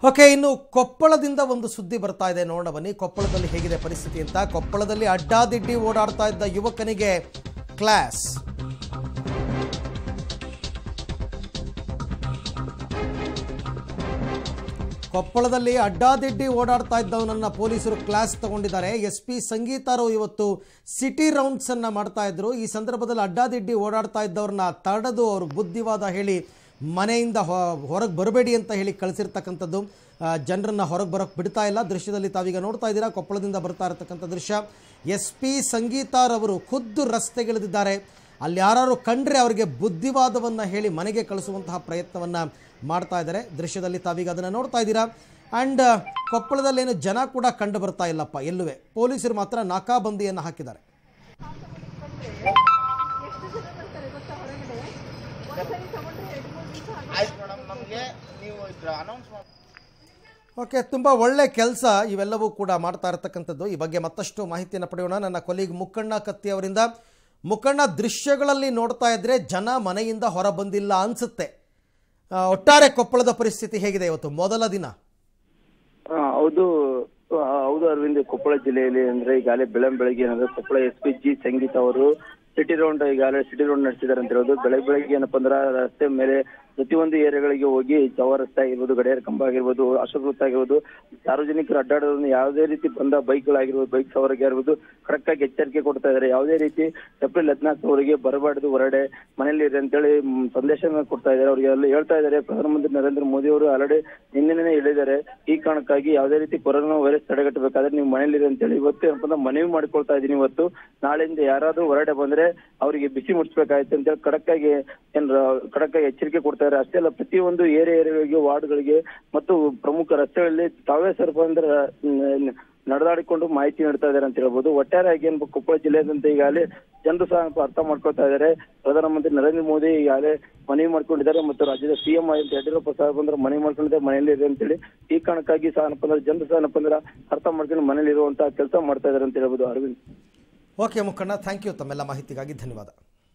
Okay ಇನ್ನು ಕೊಪ್ಪಳದಿಂದ ಒಂದು ಸುದ್ದಿ ಬರ್ತಾ ಇದೆ ನೋಡೋಣ ಬನ್ನಿ ಕೊಪ್ಪಳದಲ್ಲಿ ಹೇಗಿದೆ ಪರಿಸ್ಥಿತಿ ಅಂತ ಕೊಪ್ಪಳದಲ್ಲಿ ಅಡ್ಡಾದಿಡ್ಡಿ ಓಡಾಡ್ತಾ ಇದ್ದ ಯುವಕನಿಗೆ ಕ್ಲಾಸ್ ಕೊಪ್ಪಳದಲ್ಲಿ ಅಡ್ಡಾದಿಡ್ಡಿ ಓಡಾಡ್ತಾ ಇದ್ದವನನ್ನ ಪೊಲೀಸರು ಕ್ಲಾಸ್ ತಗೊಂಡಿದ್ದಾರೆ ಎಸ್ ಪಿ ಸಂಗೀತಾರು ಇವತ್ತು ಸಿಟಿ ರೌಂಡ್ಸ್ ಅನ್ನ ಮಾಡ್ತಾ ಇದ್ರು ಈ ಸಂದರ್ಭದಲ್ಲಿ ಅಡ್ಡಾದಿಡ್ಡಿ ಓಡಾಡ್ತಾ ಇದ್ದವ್ರನ್ನ ತಡೆದು ಅವರು ಬುದ್ಧಿವಾದ ಹೇಳಿ ಮನೆಯಿಂದ ಹೊರಗೆ ಬರಬೇಡಿ ಅಂತ ಹೇಳಿ ಕಳಿಸಿರ್ತಕ್ಕಂಥದ್ದು ಜನರನ್ನ ಹೊರಗೆ ಬರೋಕ್ಕೆ ಬಿಡ್ತಾ ಇಲ್ಲ ದೃಶ್ಯದಲ್ಲಿ ತಾವೀಗ ನೋಡ್ತಾ ಇದ್ದೀರಾ ಕೊಪ್ಪಳದಿಂದ ಬರ್ತಾ ಇರತಕ್ಕಂಥ ದೃಶ್ಯ ಎಸ್ ಪಿ ಸಂಗೀತಾರವರು ಖುದ್ದು ರಸ್ತೆಗಿಳಿದಿದ್ದಾರೆ ಅಲ್ಲಿ ಯಾರು ಕಂಡ್ರೆ ಅವರಿಗೆ ಬುದ್ಧಿವಾದವನ್ನು ಹೇಳಿ ಮನೆಗೆ ಕಳಿಸುವಂತಹ ಪ್ರಯತ್ನವನ್ನು ಮಾಡ್ತಾ ಇದ್ದಾರೆ ದೃಶ್ಯದಲ್ಲಿ ತಾವೀಗ ಅದನ್ನು ನೋಡ್ತಾ ಇದ್ದೀರಾ ಆ್ಯಂಡ್ ಕೊಪ್ಪಳದಲ್ಲೇನು ಜನ ಕೂಡ ಕಂಡು ಬರ್ತಾ ಇಲ್ಲಪ್ಪ ಎಲ್ಲುವೆ ಪೊಲೀಸರು ಮಾತ್ರ ನಾಕಾಬಂದಿಯನ್ನು ಹಾಕಿದ್ದಾರೆ ಆಯ್ತು ಮೇಡಮ್ ನಮಗೆ ನೀವು ಅನೌನ್ಸ್ ಮಾಡಿ ಓಕೆ ತುಂಬ ಒಳ್ಳೆ ಕೆಲಸ ಇವೆಲ್ಲವೂ ಕೂಡ ಮಾಡ್ತಾ ಇರತಕ್ಕಂಥದ್ದು ಈ ಬಗ್ಗೆ ಮತ್ತಷ್ಟು ಮಾಹಿತಿಯನ್ನು ಪಡೆಯೋಣ ನನ್ನ ಕೊಲೀಗ್ ಮುಕ್ಕಣ್ಣ ಕತ್ತಿ ಅವರಿಂದ ಮುಕ್ಕಣ್ಣ ದೃಶ್ಯಗಳಲ್ಲಿ ನೋಡ್ತಾ ಇದ್ರೆ ಜನ ಮನೆಯಿಂದ ಹೊರ ಬಂದಿಲ್ಲ ಅನ್ಸುತ್ತೆ ಆ, ಒಟ್ಟಾರೆ ಕೊಪ್ಪಳದ ಪರಿಸ್ಥಿತಿ ಹೇಗಿದೆ ಇವತ್ತು ಮೊದಲ ದಿನ ಆ, ಹೌದು ಆ, ಹೌದು ಅರವಿಂದ್ ಕೊಪ್ಪಳ ಜಿಲ್ಲೆಯಲ್ಲಿ ಅಂದ್ರೆ ಈಗಾಗಲೇ ಬೆಳಂ ಬೆಳಗ್ಗೆ ಏನಂದ್ರೆ Koppal S P G Sangeetha ಅವರು ಸಿಟಿ ರೌಂಡ್ ಈಗಾಗಲೇ ಸಿಟಿ ರೌಂಡ್ ನಡೆಸಿದ್ದಾರೆ ಅಂತ ಹೇಳೋದು ಬೆಳಗ್ಗೆ ಬೆಳಗ್ಗೆ ಏನಪ್ಪಾ ಅಂದ್ರೆ ರಸ್ತೆ ಮೇಲೆ ಪ್ರತಿಯೊಂದು ಏರಿಯಾಗಳಿಗೆ ಹೋಗಿ ಚೌರಸ್ತೆ ಆಗಿರ್ಬೋದು ಗಡಿಯಾರ ಕಂಬ ಆಗಿರ್ಬೋದು ಅಶೋಕ ವೃತ್ತ ಆಗಿರ್ಬೋದು ಸಾರ್ವಜನಿಕರು ಅಡ್ಡಾಡೋದನ್ನ ಯಾವುದೇ ರೀತಿ ಬಂದ ಬೈಕ್ಗಳಾಗಿರ್ಬೋದು ಬೈಕ್ ಸವಾರಿಗೆ ಆಗಿರ್ಬೋದು ಕರೆಕ್ಟ್ ಆಗಿ ಎಚ್ಚರಿಕೆ ಕೊಡ್ತಾ ಇದ್ದಾರೆ ಯಾವುದೇ ರೀತಿ ಏಪ್ರಿಲ್ ಹದಿನಾಲ್ಕರವರೆಗೆ ಬರಬಾರ್ದು ಹೊರಗಡೆ ಮನೆಯಲ್ಲಿ ಇರಿ ಅಂತೇಳಿ ಮ್, ಸಂದೇಶನ ಕೊಡ್ತಾ ಇದ್ದಾರೆ ಅವರಿಗೆ ಎಲ್ಲ ಹೇಳ್ತಾ ಇದ್ದಾರೆ ಪ್ರಧಾನಮಂತ್ರಿ ನರೇಂದ್ರ ಮೋದಿ ಅವರು ಆಲ್ರೆಡಿ ನಿನ್ನೆನೇ ಹೇಳಿದ್ದಾರೆ ಈ ಕಾರಣಕ್ಕಾಗಿ ಯಾವುದೇ ರೀತಿ ಕೊರೋನಾ ವೈರಸ್ ತಡೆಗಟ್ಟಬೇಕಾದ್ರೆ ನೀವು ಮನೆಯಲ್ಲಿರಿ ಅಂತೇಳಿ ಇವತ್ತು ಏನಪ್ಪಾ ಅಂದ್ರೆ ಮನವಿ ಮಾಡ್ಕೊಳ್ತಾ ಇದ್ದೀನಿ ಇವತ್ತು ನಾಳೆಯಿಂದ ಯಾರಾದ್ರೂ ಹೊರಗಡೆ ಬಂದ್ರೆ ಅವರಿಗೆ ಬಿಸಿ ಮುಟ್ಟಿಸ್ಬೇಕಾಯ್ತು ಅಂತೇಳಿ ಖಡಕ್ ಆಗಿ ಏನ್ ಖಡಕ್ ಆಗಿ ಎಚ್ಚರಿಕೆ ಕೊಡ್ತಾ ಇದ್ದಾರೆ ಅಷ್ಟೇ ಅಲ್ಲ ಪ್ರತಿಯೊಂದು ಏರಿಯಾ ಏರಿಯಾಗಳಿಗೆ ವಾರ್ಡ್ಗಳಿಗೆ ಮತ್ತು ಪ್ರಮುಖ ರಸ್ತೆಗಳಲ್ಲಿ ತಾವೇ ಸ್ವಲ್ಪ ಅಂದ್ರೆ ಮ್, ನಡೆದಾಡಿಕೊಂಡು ಮಾಹಿತಿ ನೀಡ್ತಾ ಇದ್ದಾರೆ ಅಂತ ಹೇಳ್ಬೋದು ಒಟ್ಟಾರೆಯಾಗಿ ಏನು ಕೊಪ್ಪಳ ಜಿಲ್ಲೆಯಾದ್ಯಂತ ಈಗಾಗಲೇ ಜನರು ಸಹ ಸ್ವಲ್ಪ ಅರ್ಥ ಮಾಡ್ಕೊಳ್ತಾ ಇದ್ದಾರೆ ಪ್ರಧಾನಮಂತ್ರಿ ನರೇಂದ್ರ ಮೋದಿ ಈಗಾಗಲೇ ಮನವಿ ಮಾಡ್ಕೊಂಡಿದ್ದಾರೆ ಮತ್ತು ರಾಜ್ಯದ ಸಿಎಂ ಅಂತ ಯಡಿಯೂರಪ್ಪ ಸಾಹೇಬ್ ಅಂದ್ರೆ ಮನವಿ ಮಾಡ್ಕೊಂಡಿದ್ದಾರೆ ಮನೆಯಲ್ಲಿ ಇದೆ ಅಂತೇಳಿ ಈ ಕಾರಣಕ್ಕಾಗಿ ಸಹ ಏನಪ್ಪ ಅಂದ್ರೆ ಜನರು ಸಹ ಏನಪ್ಪ ಅಂದ್ರೆ ಅರ್ಥ ಮಾಡ್ಕೊಂಡು ಮನೇಲಿ ಇರುವಂತಹ ಕೆಲಸ ಮಾಡ್ತಾ ಇದ್ದಾರೆ ಅಂತ ಹೇಳ್ಬೋದು ಅರವಿಂದ್ ಓಕೆ ಮುಖಂಡ ಥ್ಯಾಂಕ್ ಯು ತಮ್ಮೆಲ್ಲ ಮಾಹಿತಿಗಾಗಿ ಧನ್ಯವಾದ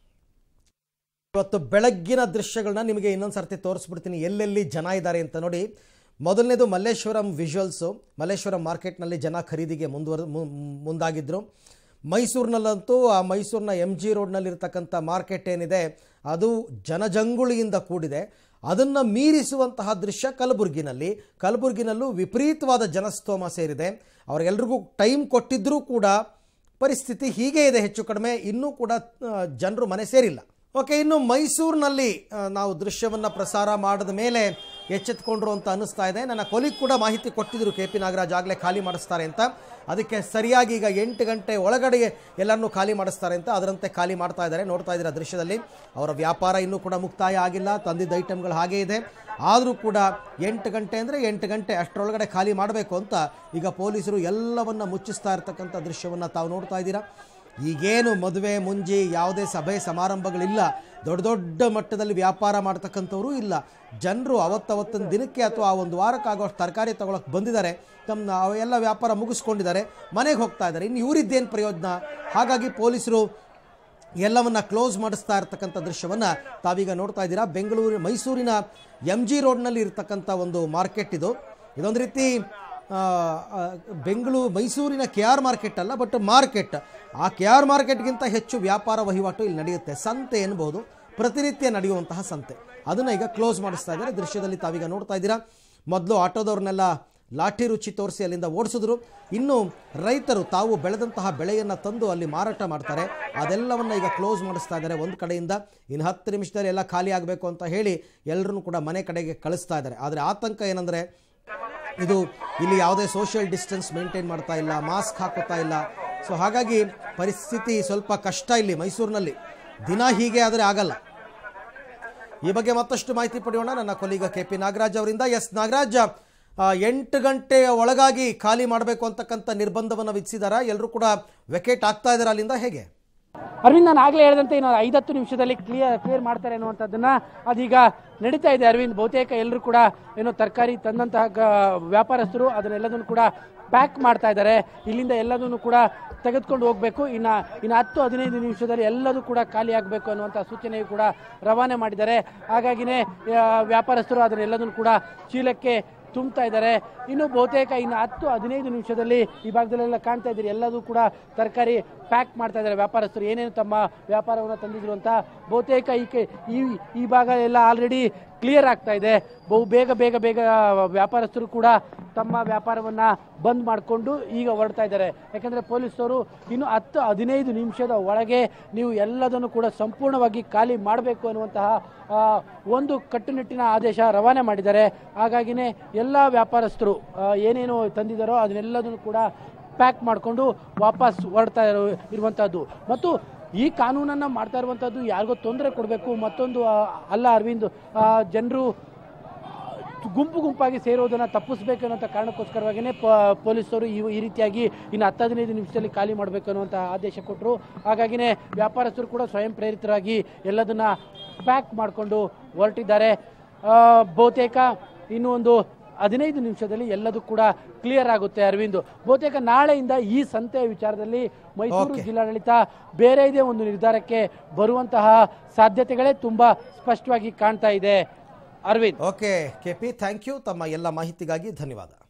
ಇವತ್ತು ಬೆಳಗ್ಗಿನ ದೃಶ್ಯಗಳನ್ನ ನಿಮಗೆ ಇನ್ನೊಂದು ಸರ್ತಿ ತೋರಿಸ್ಬಿಡ್ತೀನಿ ಎಲ್ಲೆಲ್ಲಿ ಜನ ಇದ್ದಾರೆ ಅಂತ ನೋಡಿ ಮೊದಲನೇದು ಮಲ್ಲೇಶ್ವರಂ ವಿಜುವಲ್ಸು ಮಲ್ಲೇಶ್ವರಂ ಮಾರ್ಕೆಟ್ನಲ್ಲಿ ಜನ ಖರೀದಿಗೆ ಮುಂದುವರ್ ಮು- ಮುಂದಾಗಿದ್ದರು ಮೈಸೂರಿನಲ್ಲಂತೂ ಆ ಮೈಸೂರಿನ ಎಮ್ ಜಿ ರೋಡ್ನಲ್ಲಿರ್ತಕ್ಕಂಥ ಮಾರ್ಕೆಟ್ ಏನಿದೆ ಅದು ಜನಜಂಗುಳಿಯಿಂದ ಕೂಡಿದೆ ಅದನ್ನು ಮೀರಿಸುವಂತಹ ದೃಶ್ಯ ಕಲಬುರಗಿನಲ್ಲಿ ಕಲಬುರಗಿನಲ್ಲೂ ವಿಪರೀತವಾದ ಜನಸ್ತೋಮ ಸೇರಿದೆ ಅವರಿಗೆಲ್ರಿಗೂ ಟೈಮ್ ಕೊಟ್ಟಿದ್ದರೂ ಕೂಡ ಪರಿಸ್ಥಿತಿ ಹೀಗೆ ಇದೆ ಹೆಚ್ಚು ಕಡಿಮೆ ಇನ್ನೂ ಕೂಡ ಜನರು ಮನೆ ಸೇರಿಲ್ಲ ಓಕೆ ಇನ್ನು ಮೈಸೂರಿನಲ್ಲಿ ಆ, ನಾವು ದೃಶ್ಯವನ್ನು ಪ್ರಸಾರ ಮಾಡಿದ ಮೇಲೆ ಎಚ್ಚೆತ್ಕೊಂಡ್ರು ಅಂತ ಅನ್ನಿಸ್ತಾ ಇದೆ ನನ್ನ ಕೊಲಿಗ್ ಕೂಡ ಮಾಹಿತಿ ಕೊಟ್ಟಿದ್ರು ಕೆ ಪಿ ನಾಗರಾಜ್ ಆಗಲೇ ಖಾಲಿ ಮಾಡಿಸ್ತಾರೆ ಅಂತ ಅದಕ್ಕೆ ಸರಿಯಾಗಿ ಈಗ ಎಂಟು ಗಂಟೆ ಒಳಗಡೆ ಎಲ್ಲರನ್ನೂ ಖಾಲಿ ಮಾಡಿಸ್ತಾರೆ ಅಂತ ಅದರಂತೆ ಖಾಲಿ ಮಾಡ್ತಾ ಇದ್ದಾರೆ ನೋಡ್ತಾ ಇದ್ದೀರಾ ದೃಶ್ಯದಲ್ಲಿ ಅವರ ವ್ಯಾಪಾರ ಇನ್ನೂ ಕೂಡ ಮುಕ್ತಾಯ ಆಗಿಲ್ಲ ತಂದಿದ್ದ ಐಟಮ್ಗಳು ಹಾಗೇ ಇದೆ ಆದರೂ ಕೂಡ ಎಂಟು ಗಂಟೆ ಅಂದರೆ ಎಂಟು ಗಂಟೆ ಅಷ್ಟರೊಳಗಡೆ ಖಾಲಿ ಮಾಡಬೇಕು ಅಂತ ಈಗ ಪೊಲೀಸರು ಎಲ್ಲವನ್ನ ಮುಚ್ಚಿಸ್ತಾ ಇರ್ತಕ್ಕಂಥ ದೃಶ್ಯವನ್ನು ತಾವು ನೋಡ್ತಾ ಇದ್ದೀರಾ ಈಗೇನು ಮದುವೆ ಮುಂಜಿ ಯಾವುದೇ ಸಭೆ ಸಮಾರಂಭಗಳಿಲ್ಲ ದೊಡ್ಡ ದೊಡ್ಡ ಮಟ್ಟದಲ್ಲಿ ವ್ಯಾಪಾರ ಮಾಡ್ತಕ್ಕಂಥವರು ಇಲ್ಲ ಜನರು ಅವತ್ತವತ್ತಿನ ದಿನಕ್ಕೆ ಅಥವಾ ಆ ಒಂದು ವಾರಕ್ಕಾಗೋಷ್ಟು ತರಕಾರಿ ತಗೊಳಕ್ಕೆ ಬಂದಿದ್ದಾರೆ ತಮ್ಮ ಎಲ್ಲ ವ್ಯಾಪಾರ ಮುಗಿಸ್ಕೊಂಡಿದ್ದಾರೆ ಮನೆಗೆ ಹೋಗ್ತಾ ಇದ್ದಾರೆ ಇನ್ನು ಇವರಿದ್ದೇನು ಪ್ರಯೋಜನ ಹಾಗಾಗಿ ಪೊಲೀಸರು ಎಲ್ಲವನ್ನ ಕ್ಲೋಸ್ ಮಾಡಿಸ್ತಾ ಇರ್ತಕ್ಕಂಥ ದೃಶ್ಯವನ್ನ ತಾವೀಗ ನೋಡ್ತಾ ಇದ್ದೀರಾ ಬೆಂಗಳೂರು ಮೈಸೂರಿನ ಎಮ್ ಜಿ ರೋಡ್ನಲ್ಲಿ ಇರ್ತಕ್ಕಂಥ ಒಂದು ಮಾರ್ಕೆಟ್ ಇದು ಇದೊಂದು ರೀತಿ ಆ, ಆ, ಬೆಂಗಳೂರು ಮೈಸೂರಿನ ಕೆ ಆರ್ ಮಾರ್ಕೆಟ್ ಅಲ್ಲ ಬಟ್ ಮಾರ್ಕೆಟ್ ಆ ಕೆ ಆರ್ ಮಾರ್ಕೆಟ್ಗಿಂತ ಹೆಚ್ಚು ವ್ಯಾಪಾರ ವಹಿವಾಟು ಇಲ್ಲಿ ನಡೆಯುತ್ತೆ ಸಂತೆ ಎನ್ಬೋದು ಪ್ರತಿನಿತ್ಯ ನಡೆಯುವಂತಹ ಸಂತೆ ಅದನ್ನು ಈಗ ಕ್ಲೋಸ್ ಮಾಡಿಸ್ತಾ ಇದ್ದಾರೆ ದೃಶ್ಯದಲ್ಲಿ ತಾವೀಗ ನೋಡ್ತಾ ಇದ್ದೀರಾ ಮೊದಲು ಆಟೋದವ್ರನ್ನೆಲ್ಲ ಲಾಠಿ ರುಚಿ ತೋರಿಸಿ ಅಲ್ಲಿಂದ ಓಡಿಸಿದ್ರು ಇನ್ನು ರೈತರು ತಾವು ಬೆಳೆದಂತಹ ಬೆಳೆಯನ್ನು ತಂದು ಅಲ್ಲಿ ಮಾರಾಟ ಮಾಡ್ತಾರೆ ಅದೆಲ್ಲವನ್ನು ಈಗ ಕ್ಲೋಸ್ ಮಾಡಿಸ್ತಾ ಇದ್ದಾರೆ ಒಂದು ಕಡೆಯಿಂದ ಇನ್ನು ಹತ್ತು ನಿಮಿಷದಲ್ಲಿ ಎಲ್ಲ ಖಾಲಿ ಆಗಬೇಕು ಅಂತ ಹೇಳಿ ಎಲ್ಲರನ್ನೂ ಕೂಡ ಮನೆ ಕಡೆಗೆ ಕಳಿಸ್ತಾ ಇದ್ದಾರೆ ಆದರೆ ಆತಂಕ ಏನಂದರೆ ಇದು ಇಲ್ಲಿ ಯಾವುದೇ ಸೋಷಿಯಲ್ ಡಿಸ್ಟೆನ್ಸ್ ಮೇಂಟೈನ್ ಮಾಡ್ತಾ ಇಲ್ಲ ಮಾಸ್ಕ್ ಹಾಕೋತಾ ಇಲ್ಲ ಸೊ ಹಾಗಾಗಿ ಪರಿಸ್ಥಿತಿ ಸ್ವಲ್ಪ ಕಷ್ಟ ಇಲ್ಲಿ ಮೈಸೂರಿನಲ್ಲಿ ದಿನ ಹೀಗೆ ಆದರೆ ಆಗಲ್ಲ ಈ ಬಗ್ಗೆ ಮತ್ತಷ್ಟು ಮಾಹಿತಿ ಪಡೆಯೋಣ ನನ್ನ ಕೊಲೀಗ ಕೆ ಪಿ ನಾಗರಾಜ್ ಅವರಿಂದ ಎಸ್ ನಾಗರಾಜ್ ಆ, ಎಂಟು ಗಂಟೆಯ ಒಳಗಾಗಿ ಖಾಲಿ ಮಾಡಬೇಕು ಅಂತಕ್ಕಂಥ ನಿರ್ಬಂಧವನ್ನು ವಿಧಿಸಿದಾರ ಎಲ್ಲರೂ ಕೂಡ ವೆಕೇಟ್ ಆಗ್ತಾ ಇದ್ದಾರೆ ಅಲ್ಲಿಂದ ಹೇಗೆ ಅರವಿಂದ್ ನಾನು ಆಗ್ಲೇ ಹೇಳಿದಂತೆ ಇನ್ನು ಐದತ್ತು ನಿಮಿಷದಲ್ಲಿ ಕ್ಲಿಯರ್ ಕ್ಲಿಯರ್ ಮಾಡ್ತಾರೆ ಅನ್ನುವಂಥದ್ದನ್ನ ಅದೀಗ ನಡೀತಾ ಇದೆ ಅರವಿಂದ್ ಬಹುತೇಕ ಎಲ್ಲರೂ ಕೂಡ ಏನೋ ತರಕಾರಿ ತಂದಂತಹ ಗ- ವ್ಯಾಪಾರಸ್ಥರು ಅದನ್ನೆಲ್ಲದನ್ನು ಕೂಡ ಪ್ಯಾಕ್ ಮಾಡ್ತಾ ಇದ್ದಾರೆ ಇಲ್ಲಿಂದ ಎಲ್ಲದನ್ನು ಕೂಡ ತೆಗೆದುಕೊಂಡು ಹೋಗಬೇಕು ಇನ್ನ ಇನ್ನು ಹತ್ತು ಹದಿನೈದು ನಿಮಿಷದಲ್ಲಿ ಎಲ್ಲದೂ ಕೂಡ ಖಾಲಿ ಆಗಬೇಕು ಅನ್ನುವಂಥ ಸೂಚನೆಯು ಕೂಡ ರವಾನೆ ಮಾಡಿದ್ದಾರೆ ಹಾಗಾಗಿನೇ ಆ, ವ್ಯಾಪಾರಸ್ಥರು ಅದನ್ನೆಲ್ಲದನ್ನು ಕೂಡ ಚೀಲಕ್ಕೆ ತುಂಬ್ತಾ ಇದ್ದಾರೆ ಇನ್ನು ಬಹುತೇಕ ಇನ್ನು ಹತ್ತು ಹದಿನೈದು ನಿಮಿಷದಲ್ಲಿ ಈ ಭಾಗದಲ್ಲೆಲ್ಲ ಕಾಣ್ತಾ ಇದ್ದೀರಿ ಎಲ್ಲದೂ ಕೂಡ ತರಕಾರಿ ಪ್ಯಾಕ್ ಮಾಡ್ತಾ ಇದ್ದಾರೆ ವ್ಯಾಪಾರಸ್ಥರು ಏನೇನು ತಮ್ಮ ವ್ಯಾಪಾರವನ್ನು ತಂದಿದ್ರು ಅಂತ ಬಹುತೇಕ ಈ ಕೆ- ಈ ಈ ಭಾಗ ಎಲ್ಲ ಆಲ್ರೆಡಿ ಕ್ಲಿಯರ್ ಆಗ್ತಾ ಇದೆ ಬಹು ಬೇಗ ಬೇಗ ಬೇಗ ವ್ಯಾಪಾರಸ್ಥರು ಕೂಡ ತಮ್ಮ ವ್ಯಾಪಾರವನ್ನ ಬಂದ್ ಮಾಡಿಕೊಂಡು ಈಗ ಹೊರಡ್ತಾ ಇದ್ದಾರೆ ಯಾಕಂದ್ರೆ ಪೊಲೀಸರು ಇನ್ನು ಹತ್ತು ಹದಿನೈದು ನಿಮಿಷದ ಒಳಗೆ ನೀವು ಎಲ್ಲದನ್ನು ಕೂಡ ಸಂಪೂರ್ಣವಾಗಿ ಖಾಲಿ ಮಾಡಬೇಕು ಅನ್ನುವಂತಹ ಆ, ಒಂದು ಕಟ್ಟುನಿಟ್ಟಿನ ಆದೇಶ ರವಾನೆ ಮಾಡಿದ್ದಾರೆ ಹಾಗಾಗಿನೇ ಎಲ್ಲ ವ್ಯಾಪಾರಸ್ಥರು ಆ, ಏನೇನು ತಂದಿದ್ದಾರೋ ಅದನ್ನೆಲ್ಲದನ್ನು ಕೂಡ ಪ್ಯಾಕ್ ಮಾಡಿಕೊಂಡು ವಾಪಸ್ ಹೊರಡ್ತಾ ಇರೋ ಇರುವಂತಹದ್ದು ಮತ್ತು ಈ ಕಾನೂನನ್ನ ಮಾಡ್ತಾ ಇರುವಂತಹದ್ದು ಯಾರಿಗೋ ತೊಂದರೆ ಕೊಡಬೇಕು ಮತ್ತೊಂದು ಆ, ಅಲ್ಲ ಅರವಿಂದ್ ಜನರು ಗುಂಪು ಗುಂಪಾಗಿ ಸೇರೋದನ್ನ ತಪ್ಪಿಸ್ಬೇಕು ಅನ್ನೋಂಥ ಕಾರಣಕ್ಕೋಸ್ಕರವಾಗಿಯೇ ಪ- ಪೊಲೀಸರು ಈ ಈ ರೀತಿಯಾಗಿ ಇನ್ನು ಹತ್ತು ಹದಿನೈದು ನಿಮಿಷದಲ್ಲಿ ಖಾಲಿ ಮಾಡಬೇಕು ಅನ್ನುವಂಥ ಆದೇಶ ಕೊಟ್ಟರು ಹಾಗಾಗಿನೇ ವ್ಯಾಪಾರಸ್ಥರು ಕೂಡ ಸ್ವಯಂ ಪ್ರೇರಿತರಾಗಿ ಎಲ್ಲದನ್ನ ಪ್ಯಾಕ್ ಮಾಡಿಕೊಂಡು ಹೊರಟಿದ್ದಾರೆ ಆ, ಬಹುತೇಕ ಇನ್ನು ಒಂದು ಹದಿನೈದು ನಿಮಿಷದಲ್ಲಿ ಎಲ್ಲದೂ ಕೂಡ ಕ್ಲಿಯರ್ ಆಗುತ್ತೆ ಅರವಿಂದ್ ಬಹುತೇಕ ನಾಳೆಯಿಂದ ಈ ಸಂತೆಯ ವಿಚಾರದಲ್ಲಿ ಮೈಸೂರು Okay. ಜಿಲ್ಲಾಡಳಿತ ಬೇರೆಯದೇ ಒಂದು ನಿರ್ಧಾರಕ್ಕೆ ಬರುವಂತಹ ಸಾಧ್ಯತೆಗಳೇ ತುಂಬಾ ಸ್ಪಷ್ಟವಾಗಿ ಕಾಣ್ತಾ ಇದೆ Arvind okay K P thank you ತಮ್ಮ ಎಲ್ಲ ಮಾಹಿತಿಗಾಗಿ ಧನ್ಯವಾದ